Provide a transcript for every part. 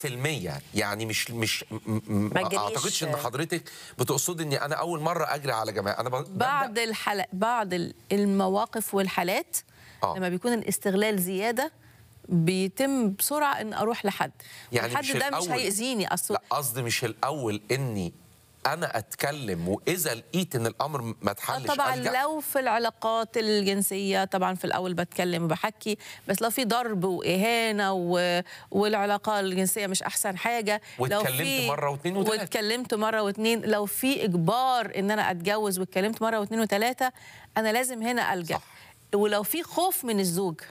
في المية يعني مش مش م- م- ما ما تجريش- اعتقدش ان حضرتك بتقصدي اني انا اول مره اجري على جماعه انا ب- ببدأ بعض الحلقات بعض ال- المواقف والحالات آه. لما بيكون الاستغلال زياده بيتم بسرعه ان اروح لحد يعني الحد مش ده مش الأول- هيأذيني اصلا لا قصدي مش الاول اني انا اتكلم واذا لقيت ان الامر ما آه اتحلش طبعا ألجأ. لو في العلاقات الجنسيه طبعا في الاول بتكلم وبحكي بس لو في ضرب واهانه و... والعلاقه الجنسيه مش احسن حاجه لو واتكلمت في مرة واتنين وتلاتة. واتكلمت مره واتنين لو في اجبار ان انا اتجوز واتكلمت مره واتنين وتلاته انا لازم هنا الجا صح. ولو في خوف من الزوج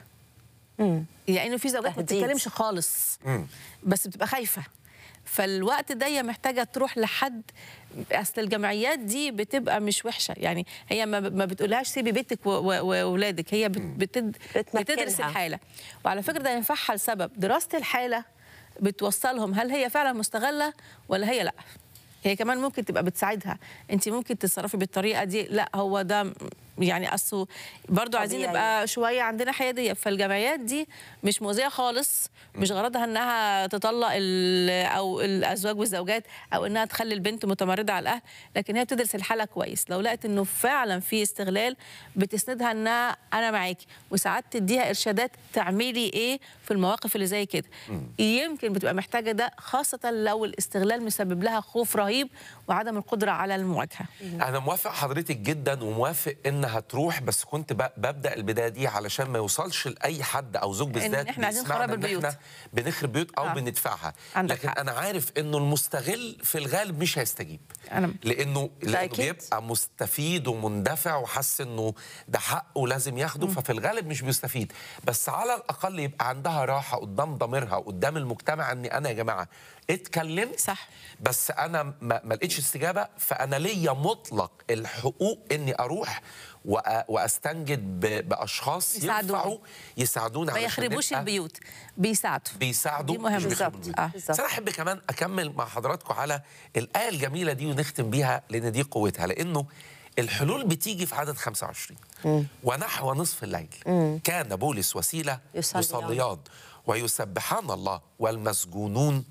يعني في زوجات ما تهديد. بتتكلمش خالص مم. بس بتبقى خايفه فالوقت ده هي محتاجه تروح لحد اصل الجمعيات دي بتبقى مش وحشه يعني هي ما ما بتقولهاش سيبي بيتك و- و- واولادك هي بت- بتد بتمكنها. بتدرس الحاله وعلى فكره ده ينفعها لسبب دراسه الحاله بتوصلهم هل هي فعلا مستغله ولا هي لا هي كمان ممكن تبقى بتساعدها انت ممكن تتصرفي بالطريقه دي لا هو ده م- يعني اصله برضو عايزين طبيعي. نبقى شويه عندنا حياديه فالجمعيات دي مش مؤذيه خالص مش غرضها انها تطلق ال- او الازواج والزوجات او انها تخلي البنت متمرده على الاهل لكن هي بتدرس الحاله كويس لو لقت انه فعلا في استغلال بتسندها انها انا معاكي وساعات تديها ارشادات تعملي ايه في المواقف اللي زي كده يمكن بتبقى محتاجه ده خاصه لو الاستغلال مسبب لها خوف رهيب وعدم القدره على المواجهه انا موافق حضرتك جدا وموافق انها تروح بس كنت ب- ببدا البدايه دي علشان ما يوصلش لاي حد او زوج بالذات إحنا عايزين بيسمعنا خراب إن البيوت. احنا بنخرب بيوت او آه. بندفعها عندك لكن حق. انا عارف انه المستغل في الغالب مش هيستجيب أنا- لانه لانه أكيد. بيبقى مستفيد ومندفع وحس انه ده حقه لازم ياخده ففي الغالب مش بيستفيد بس على الاقل يبقى عندها راحه قدام ضميرها قدام المجتمع اني انا يا جماعه اتكلمت صح. بس انا ما, ما لقيتش استجابه فانا ليا مطلق الحقوق اني اروح وأ- واستنجد ب- باشخاص يساعدوني. ينفعوا يساعدوني ما علشان يخربوش نبقى- البيوت بيساعدوا بيساعدوا دي مهمة. مش بيخربوا بالظبط. البيوت. آه. بالظبط. بس انا احب كمان اكمل مع حضراتكم على الايه الجميله دي ونختم بيها لان دي قوتها لانه الحلول بتيجي في عدد 25 ونحو نصف الليل كان بولس وسيله يصليان. يصليان ويسبحان الله والمسجونون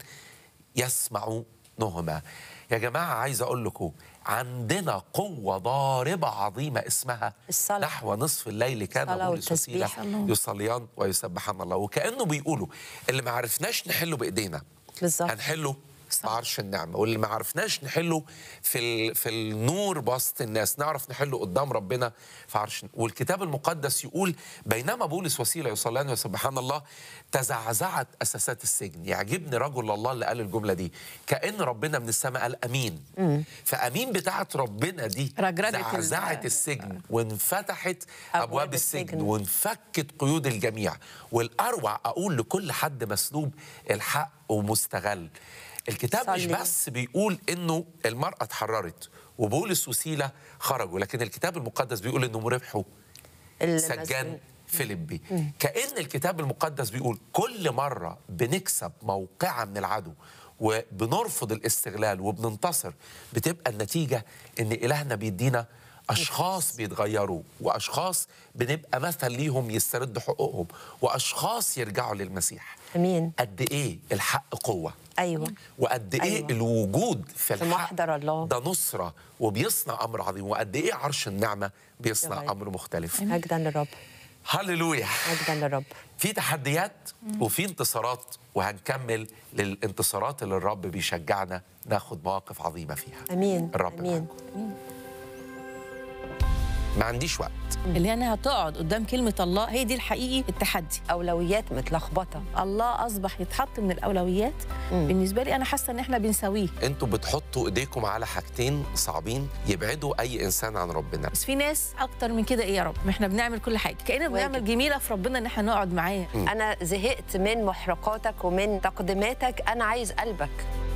يسمعونهما يا جماعه عايز اقول لكم عندنا قوة ضاربة عظيمة اسمها الصلاة. نحو نصف الليل كان الصلاة بولس وسيلة والتسبيح. الله. يصليان ويسبحان الله وكأنه بيقولوا اللي ما عرفناش نحله بإيدينا بالظبط. هنحله في عرش النعمة واللي ما عرفناش نحله في ال... في النور بسط الناس نعرف نحله قدام ربنا في عرش والكتاب المقدس يقول بينما بولس وسيلة يصليان ويسبحان الله تزعزعت أساسات السجن يعجبني رجل الله اللي قال الجملة دي كأن ربنا من السماء قال أمين فأمين بتاعت ربنا دي رجرجت ال- زعزعت السجن وانفتحت أبواب, أبواب السجن السجن. وانفكت قيود الجميع والأروع أقول لكل حد مسلوب الحق ومستغل الكتاب مش صلي. بس بيقول انه المرأة اتحررت وبولس وسيلة خرجوا لكن الكتاب المقدس بيقول انهم ربحوا المسجون. سجان فيليبي كأن الكتاب المقدس بيقول كل مرة بنكسب موقعة من العدو وبنرفض الاستغلال وبننتصر بتبقى النتيجة ان إلهنا بيدينا أشخاص بيتغيروا وأشخاص بنبقى مثل ليهم يستردوا حقوقهم وأشخاص يرجعوا للمسيح امين قد إيه الحق قوة ايوه وقد ايه أيوة. أيوة. الوجود في في الحق محضر الله. ده نصره وبيصنع امر عظيم وقد ايه عرش النعمه بيصنع جميل. امر مختلف مجدا للرب هللويا مجدا للرب في تحديات وفي انتصارات وهنكمل للانتصارات اللي الرب بيشجعنا ناخد مواقف عظيمه فيها امين الرب امين معاكم. ما عنديش وقت اللي هي انها تقعد قدام كلمه الله هي دي الحقيقي التحدي اولويات متلخبطه الله اصبح يتحط من الاولويات بالنسبه لي انا حاسه ان احنا بنساويه انتوا بتحطوا ايديكم على حاجتين صعبين يبعدوا اي انسان عن ربنا بس في ناس اكتر من كده ايه يا رب ما احنا بنعمل كل حاجه كاننا واجب. بنعمل جميله في ربنا ان احنا نقعد معاه انا زهقت من محرقاتك ومن تقديماتك انا عايز قلبك